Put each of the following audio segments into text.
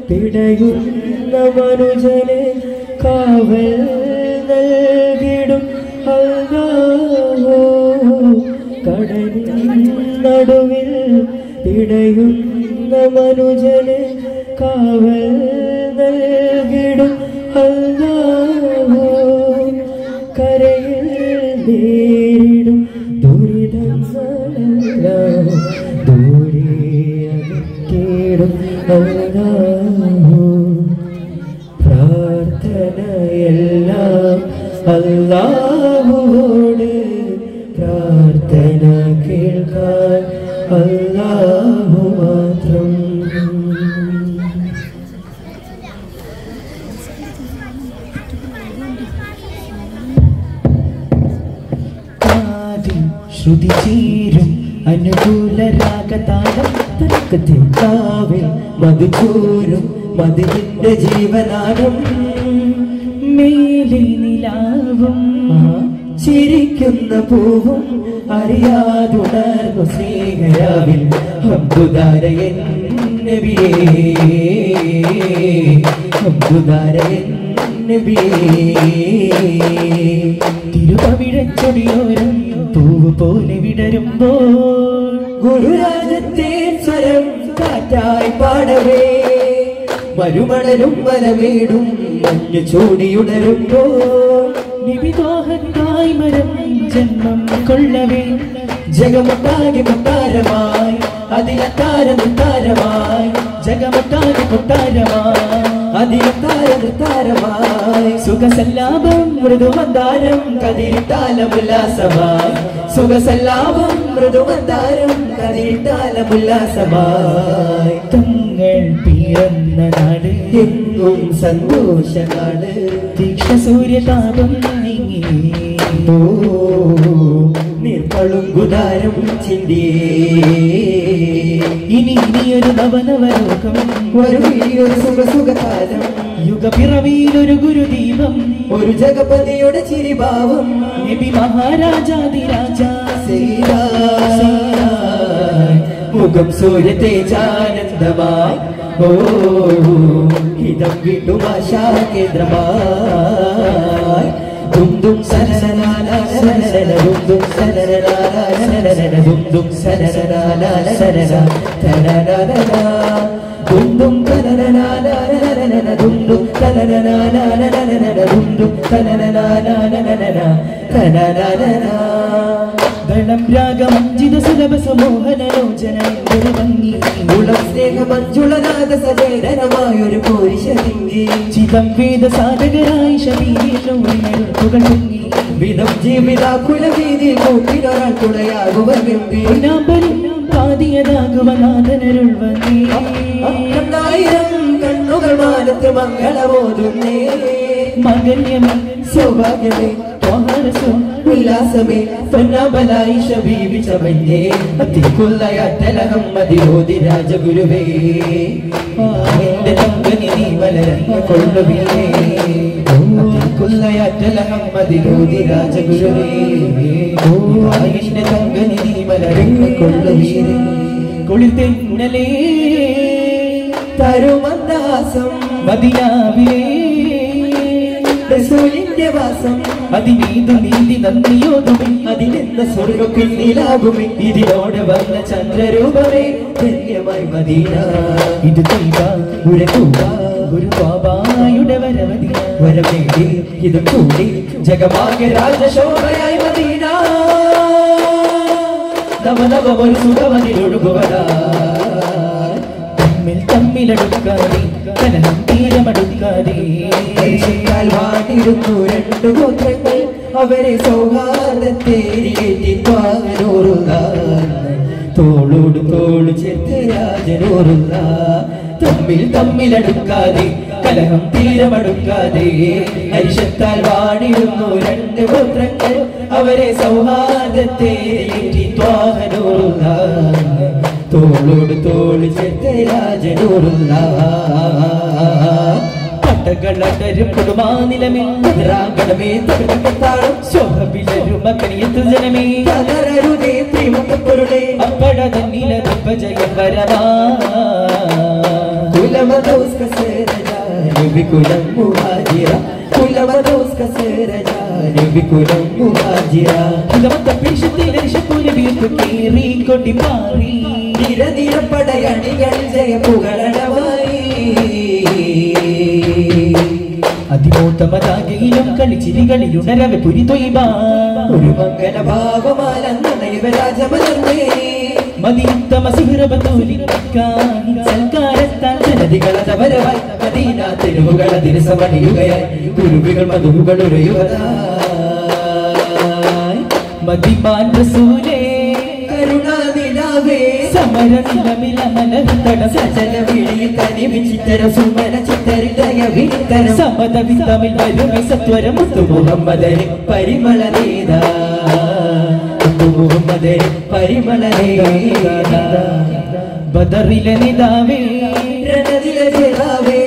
പിടയുന്ന മനുജന് കാവൽ നൽകിടും അല്ലാഹോ കടലിൻ നടുവിൽ പിടയുന്ന മനുജന് കാവൽ നൽകിടും അല്ലാഹോ കരയിൽ നേരിടും ദുരിതങ്ങളെല്ലാം ദൂരെ അകറ്റിടും അല്ലാഹു പ്രാർത്ഥനയെല്ലാം അല്ലാഹുവോട് പ്രാർത്ഥന കേൾക്കാൻ അല്ലാഹു മാത്രം കാതിൽ ശ്രുതി ചേരും അനുകൂല രാഗതാളം തർക്കത്തിൽ കാവിൽ മധുചൂരും മധുവിന്റെ ജീവനാടും മേലെ നിലാവും ചിരിക്കുന്ന പൂവും അറിയാതുണർന്നു സ്നേഹരാവിൽ ഹംദുദാരയൻ നബിയേ ഹംദുദാരയൻ നബിയേ തിരുപവിഴച്ചൊടിയോരം പൂവ് പോലെ വിടരുമ്പോൾ ഗുരുരാജത്തെ സ്വരം കാറ്റായി പാടവേ മരുമണലും വലമേടും മഞ്ഞു ചൂടിയുണരുമ്പോ നിബിദോഹത്തായി മരം ജന്മം കൊള്ളവേ ജഗമൊട്ടാകെ മുത്താരമായി അതിലത്താര മുത്താരമായി ജഗമട്ടാകെ കൊട്ടാരമായി അതിലത്താര മുത്താരമായി സുഖസല്ലാപം മൃദുമന്ദാരം കതിരിത്താലമുല്ലാസമായി സുഖസല്ലാപം മൃദുമന്ദാരം കതിരിത്താലമുല്ലാസമായി തങ്ങൾ പിറന്ന നാട് എങ്ങും സന്തോഷനാട് തീക്ഷ സൂര്യതാപം നീങ്ങി ഓ നിർപ്പളുങ്കുതാരം ചിന്തിയേ ഇനി ഇനിയൊരു നവനവലോകം ഒരു വലിയൊരു സുഖ സുഖകാലം യുഗപിറവിയിലൊരു ഗുരുദീപം ഒരു ജഗപതിയുടെ ചിരിഭാവം നബി മഹാരാജാതിരാജ ശ്രീരായ് മുഖം സൂര്യ തേജാനന്ദമായി ഓ ഇതം വീണ്ടും ആശാ കേന്ദ്രമായി ദും ദും സരസനാല സരസന ദും ദും സരസനാല സരസന ദും ദും സരസനാല സരസന തരരരര ദും ദും തരരനാല നരനന ദും ദും തരരനാല നരനന ദും ദും തരരനാല നരനന തരരരര ദളം രാഗമഞ്ജിത സുലഭ സമോഹനലോചന എന്തൊരു ഭംഗി ഉളം സ്നേഹമഞ്ജുളനാഥ സജേതനമായൊരു പോരിശലിംഗി ചിതം വേദ സാധകരായി ശബീരേഷുകൾ പൊങ്ങി വിധം ജീവിതാക്കുല വീതി കൂട്ടിനൊരാൾ തുണയാകുവർ ഗംഭീർ പൊന്നാമ്പലും പാതിയതാകുവ നാഥനരുൾ വന്നേ അത്രണ്ടായിരം കണ്ണുകൾ മാനത്ത് മംഗളമോതുന്നേ മകന്യമേ സൗഭാഗ്യമേ ത്വഹരസോ ഉല്ലാസമേ പൊന്നാമ്പലായി ശബീബി ചമഞ്ഞേ അതിക്കുള്ളയാറ്റലഹം മതിരോധി രാജഗുരുവേ എന്റെ തങ്കനിധി മലരങ്ങ കൊള്ളുവീരേ അതിക്കുള്ളയാറ്റലഹം മതിരോധി രാജഗുരുവേ എന്റെ തങ്കനിധി മലരങ്ങ കൊള്ളുവീരേ കുളിർത്തെന്നലേ തരുമന്ദാസം മദിനാവിലേ റസൂലിന്റെ വാസം അതിനീതു നീതി നന്ദിയോതുമേ അതിലെന്ന സ്വർഗ പിന്നിലാകുമേ ഇതിനോട് വന്ന ചന്ദ്രരൂപമേ ധന്യമായി മദീന ഇത് ദൈവ ഉരകൂവ ഗുരു ബാബായുടെ വരവതി വരമേടി ഇത് കൂടി ജഗമാകെ രാജശോഭയായി മദീന നവനവ ഒരു സുഖമതിലൊഴുകുവതാ തമ്മിൽ തമ്മിലടുക്കാതെ കലഹം തീരമടുക്കാതെ പരിശുദ്ധാൽ വാണിരുന്നു രണ്ടു ഗോത്രങ്ങൾ അവരെ സൗഹാർദ്ദത്തേരിയേറ്റി പാകനൂറുക തോളോട് തോള് ചേർത്ത് രാജനൂറുക തമ്മിൽ തമ്മിലടുക്കാതെ കലഹം തീരമടുക്കാതെ ഹരിഷത്താൽ വാണിരുന്നു രണ്ട് ഗോത്രങ്ങൾ അവരെ സൗഹാർദ്ദത്തേരിയേറ്റി ത്വാഹനൂറുക തോളോട് തോള് ചേർത്ത് രാജനൂറുക പട്ടകളടരും കൊടുമാനിലമേ രാഗണമേ തകർക്കത്താളം ശോഭവിലരും മകനിയത്തു ജനമേ തകരരുതേ പ്രിയമപ്പൊരുളേ അപ്പട തന്നില ജയം വരവാ കുലമതൗസ്കസേ നബികുലം മുഹാജിറ കുലമദോസ് കസേരജ നബികുലം മുഹാജിറ ഹിതമത്ത പിരിശത്തിലെ ഋഷപ്പൂരി വീർപ്പ് കീറി കൊടി മാറി നിര നിരപ്പടയണികൾ ജയപുകളടമായി അതിമൂത്തമതാകയിലും കളിച്ചിരികളിലുണരവെ പുരി തൊയ്ബ ഒരു മംഗല ഭാവമാലന്നൈവരാജമലർന്നേ മതിയുത്തമ സുഹൃബത്തൂലിക്കാൻ സൽക്കാരത്താൻ നദികളതവരവായി മദീന തെരുവുകള തിരുസമണിയുകയായി കുരുവികൾ മധുവുകൾ ഉരയുവതായി മതിമാൻ റസൂലേ കരുണാനിലാവേ സമര നിലമിലമലതട സജല വിളിയിൽ തനി വിചിത്തര സുമന ചിത്തരിതയ വിത്തര സമത വിതമിൽ വരുമി സത്വരം മുത്തു മുഹമ്മദരെ പരിമള നേതാ മുത്തു മുഹമ്മദരെ പരിമള നേതാ ബദറിലെ നിതാവേ രണദിലെ ജേതാവേ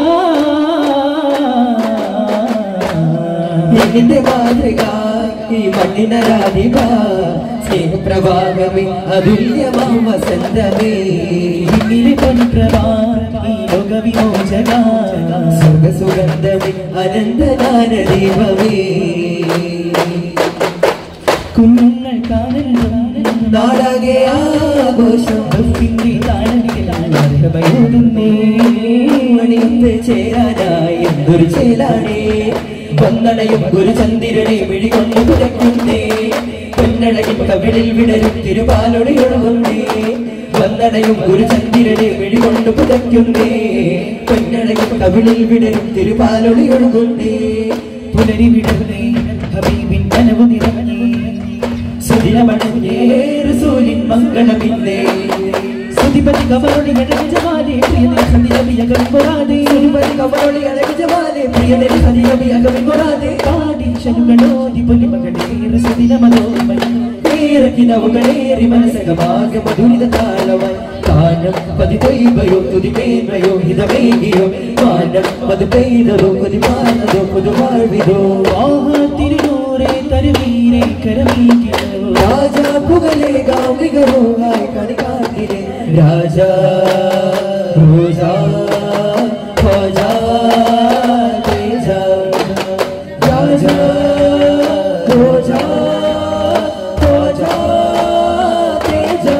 എന്നിന്റെ മാതൃക ഈ മണ്ണിനരാധിക സ്നേഹപ്രഭാവമേ അതുല്യമാം വസന്തമേ ഇന്നിലെ പൊൻപ്രഭാ ഈ ലോക വിമോചക സുഖസുഗന്ധമേ അനന്തദാന ദൈവമേ കുഞ്ഞുങ്ങൾ കാണൽ നാടകെ ആഘോഷം ദുഃഖിന്റെ താളടികളായോടുന്നേ മണിയത്ത് ചേരാനായി എന്തൊരു ചേലാണേ പൊന്നണയും ഒരു ചന്ദ്രനെ മിഴികൊണ്ട് പുരയ്ക്കുന്നേ പൊന്നടയും കവിളിൽ വിടരും തിരുപാലൊടി ഒഴുകുന്നേ വന്നടയും ഒരു ചന്ദ്രനെ മിഴികൊണ്ട് പുതയ്ക്കുന്നേ പൊന്നടയും കവിളിൽ വിടരും തിരുപാലൊടി ഒഴുകുന്നേ പുലരി വിടർന്നേ ഹബീബിൻ കനവ് നിറഞ്ഞേ സുദിനമണഞ്ഞേ റസൂലിൻ മംഗളമിന്നേ സുതിപതി കവറുടി ഗജമാലേ പ്രിയനെ സന്ധിയവിയകൾ പൊറാതെ സുനിപതി കവളി അഴകിജമാലെ പ്രിയനെ ഹരിയവി അകവികൊറാതെ പാടി ശനുകളോതി പൊലിമകളേ സുദിനമതോമയ േറി മനസ്സകമാകെ മധുരിത താളമായി കാനം പതി ദൈവയോ തുതി മേന്മയോ ഹിതമേകിയോ മാനം മത് പെയ്തതോ കൊതി മാറതോ പുതുവാഴ്വിതോ ആഹാ തിരുനൂറെ തരുവീരെ കരമീകിയോ രാജാ പുകലേ ഗാമികരോഹായി കണികാട്ടിലെ രാജാ റോജാ ഖോജാ തേജാ രാജാ റോജാ ഖോജാ തേജാ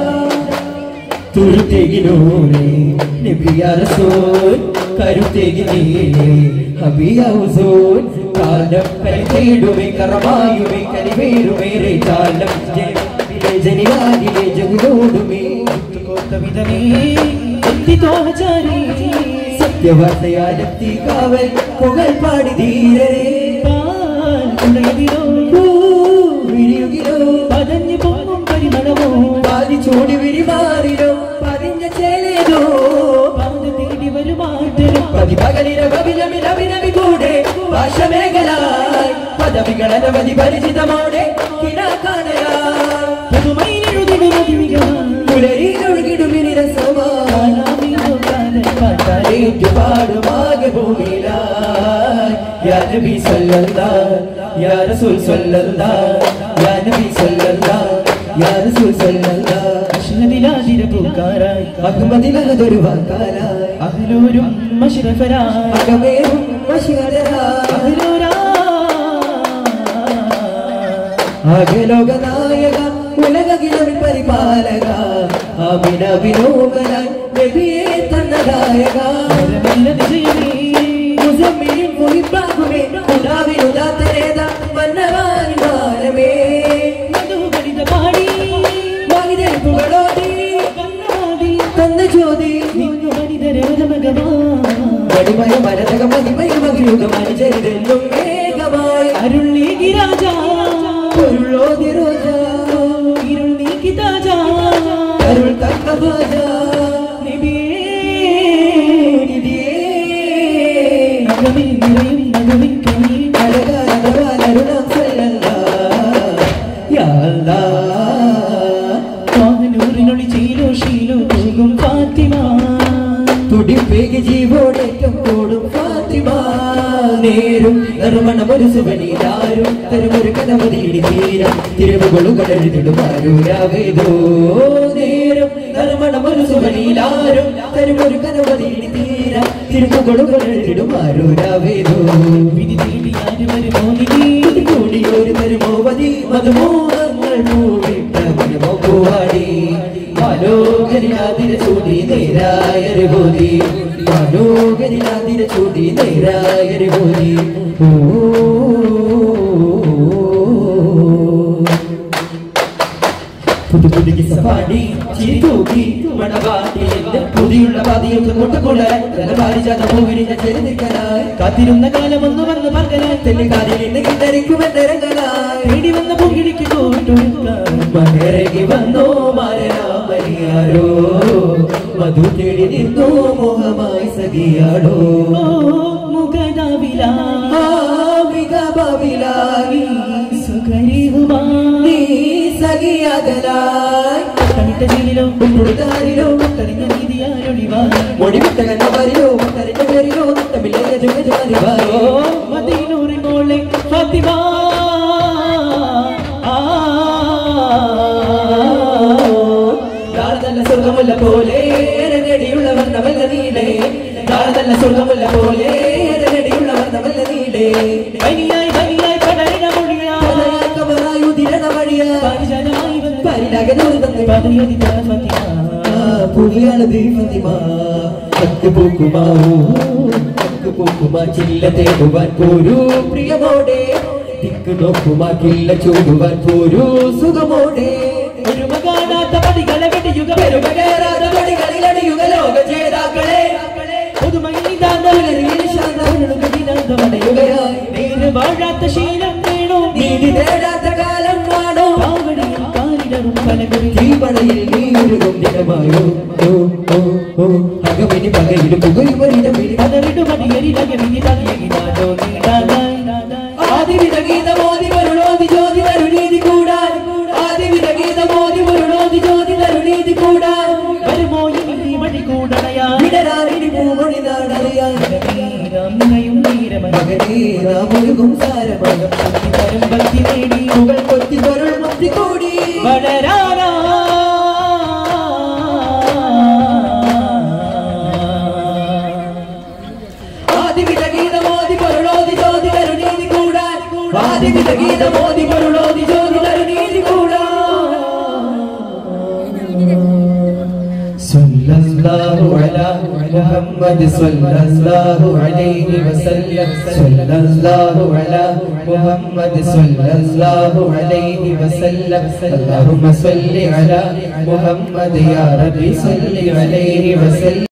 തുരുത്തെകിനോനെ നബിയ റസൂൽ കരുത്തെകിനീനെ ഹബിയ ഹുസൂൽ കാലം പരിതേടുമേ കറമായുമേ കനിവേരുമേറെ കാലം ജനിലെ ജനിവാദിലെ ജഗുലോടുമേ കോത്തവിധമേ എത്തിത്തോഹചാരി സത്യവാർത്തയാലെത്തി കാവൽ പുകൾ പാടി ധീരരെ പാൽ കുടയതിലോ ഊ, വിരിയുകിലോ പതഞ്ഞു പൊങ്ങും പരിമളമോ പാതി ചൂടി വിരിമാറിലോ പതിഞ്ഞ ചേലേതോ പാത തേടി വരുമാറ്റരും പ്രതിപകലിരവിലമിലവിനവി കൂടെ ഭാഷമേഖലായി പദവികൾ അനവധി പരിചിതമോടെ കിണാക്കാണലായി പുതുമയിലെഴുതിടുമതിമികമാ പുലരിയിലൊഴുകിടുമിനി രസമായി ഏറ്റുപാടുമാകെ ഭൂമിയിലായി യാ നബി സല്ലല്ലാഹ് യാ റസൂൽ സല്ലല്ലാഹ് യാ നബി സല്ലല്ലാഹ് യാ റസൂൽ സല്ലല്ലാഹ് പൂക്കാരായി അഹമ്മദിലതൊരു വാക്കാലായി അഹ്ലൂരും മഷ്റഫരായി അകമേറും വശികരായി അഹ്ലൂരാ അഖിലോകനായക ഉലകിലവിൻ പരിപാലക അഭിന വിനോദനായി നബിയെ തന്നദായക പരമല്ല വിജയമേ മുസമ്മിലിൻ മുഹിബാകുമേ ഉദാവിനുദാത്തരേത മന്നവാനി മാനമേ മധുഗണിത പാടി വാഹിദേപ്പുകളോടി കണ്ണാടി തന്ന ജ്യോതി നിന്നു മനിതരവതമകമാ മണിമയ മരതക മതിമയ മകിയുഗമായി ചെയ്തെന്നും വേഗമായി അരുൾ നീക്കി രാജാ പൊരുളോതി രോജ ഇരുൾ നീക്കി താജാ അരുൾ തക്ക ഭാജ നബിയേ നിധിയേ അകമിൽ നിറയും നടുവിൻ കനിയിൽ വാഹനൂറിനൊളി ചെയ്ലോ ശീലോ പോകും ഫാത്തിമ തുടിപ്പേകി ജീവോടേറ്റം കൂടും ഫാത്തിമ നേരും നറുമണമൊരു സുവനീരാരും തരുമൊരു കനമതിയിടി തീരം തിരുവുകളുകളെഴുതിടുമാരൂരാവേദോ നേരും നറുമണമൊരു സുവനീലാരും തരുമൊരു കനമതിയിടി തീരം തിരുമുകളുകളിടുമാരൂരാവേദോ വിധി തേടി ആര് വരുമോ നിധി കൂടിയൊരു തരുമോവതി മധുമോഹങ്ങൾ പൂവിട്ട മനമോ പൂവാടി മനോഹരിനാതിര ചൂടി നേരായൊരു ബോധി മനോഹരിനാതിര ചൂടി നേരായൊരു ബോധി പുതു പുതുക്കി സഫാടി ചിരി തൂക്കി മണവാട്ടി എന്റെ പുതിയുള്ള പാതിയൊക്കെ കൊണ്ടുകൊള്ളാൻ പാരിജാത പൂവിരിഞ്ഞ ചെരി നിൽക്കാനായി കാത്തിരുന്ന കാലം ഒന്ന് വന്ന് പകലാൻ തെല്ലുകാരിൽ നിന്ന് കിട്ടരിക്കുമെന്നിറങ്ങലായി തേടി വന്ന പൊങ്കിടിക്ക് കൂട്ടുകൊടുക്കാൻ മകരകി വന്നോ മാരനാമരിയാരോ മധു തേടി നിന്നോ മോഹമായി സഖിയാടോ ഓ മുഖനാവിലാ ആവിക ബബിലായി സുഖരീവുമാ നീ സഖിയാകലായി തമിട്ട ജയിലിലോ ഉണ്ടുകാരിലോ കരിഞ്ഞ നീതിയാരൊഴിവാ മൊടിവിട്ട കണ്ണവരിലോ തരിഞ്ഞ പേരിലോ തമിഴേ ജുഗജുമാരിവാരോ ഓ മദീനൂറി മോളെ ഫാത്തിമ ആ നാളെ നല്ല സ്വർഗമുള്ള പോലെ നേടിയുള്ള വർണ്ണമല്ല നീലേ നാളെ നല്ല സ്വർഗമുള്ള പോലെ നേടിയുള്ള വർണ്ണമല്ല നീലേ വനിയായി വനിയായി പടരിന മൊഴിയാ കമറായു ദിരണ വഴിയ പാരിജാതമായി വന്ന് പരിലാകനോട് തന്നെ പാതയോതി ഫാത്തിമ പുവിയാണ് ദൈവതിമ കക്ക് പൂക്കുമാ കക്ക് പൂക്കുമാ ചില്ല തേടുവാൻ പോരൂ പ്രിയമോടെ ദിക്ക് നോക്കുമാ കില്ല ചൂടുവാൻ പോരൂ സുഖമോടെ ഒരു മകാനാത്ത പടികളെ വെടിയുക പെരുമ കേറാതെ പടികളിലടിയുക ലോക ജേതാക്കളെ നേര് വാഴാത്ത ശീലം വേണോ നീതി തേടാത്ത കാലം വാണോ കാവടിയിൽ കാലിടറും പലകുറി തീപടയിൽ നീ ഒരുകും ദിനമായോ ഓ ഓ ഓ അകമിനി പകയിൽ പുകയുമരിടമിൽ പതറിടുമടിയരിലക വിധി തകിയകിനാലോ നീടാനായി ആദിവിധ ഗീതമോദി വരുളോതി ജ്യോതി തരുണീതി കൂടാൻ ആദിവിധ ഗീതമോദി വരുളോതി ജ്യോതി തരുണീതി കൂടാൻ വരുമോ ഇനി മണി കൂടണയാ വിടരാറിനി പൂമണി നാടറിയാൻ നീരമ്മയും നീരമന മകനേ നാമൊഴുകും സാരമകം തരും ഭക്തി നേടി മുകൾ കൊത്തി തൊരുൾ മുത്തി കൂടി വളരാനാ ആദിവിധ ഗീതമോദി പൊരുളോതി ജ്യോതി തരുണീതി കൂടാൻ ആദിവിധ ഗീതമോദി പൊരുളോതി ജ്യോതി തരുണീതി കൂടാൻ صلى الله على محمد صلى الله عليه وسلم صلى الله على محمد صلى الله عليه وسلم اللهم صل على محمد يا ربي صل عليه وسلم